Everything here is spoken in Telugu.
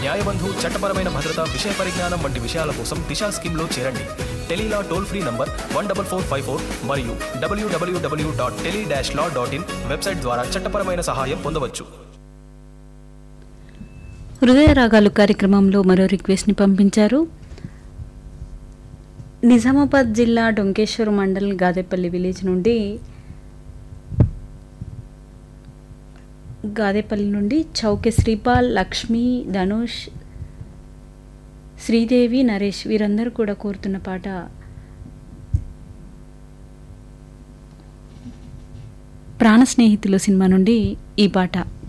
న్యాయబంధు చట్టపరమైన భద్రత విషయ పరిజ్ఞానం వంటి విషయాల కోసం దిశా స్కీమ్లో చేరండి tele law toll free number one double four five four మరియు W W W dot tele dash law dot in website ద్వారా చట్టపరమైన సహాయం పొందవచ్చు హృదయ రాగాలు కార్యక్రమంలో మరో రిక్వెస్ట్ని పంపించారు నిజామాబాద్ జిల్లా డొంకేశ్వర్ మండల్ గాదేపల్లి విలేజ్ నుండి గాదేపల్లి నుండి చౌకె శ్రీపాల్ లక్ష్మి ధనుష్ శ్రీదేవి నరేష్ వీరందరూ కూడా కోరుతున్న పాట ప్రాణ స్నేహితులు సినిమా నుండి ఈ పాట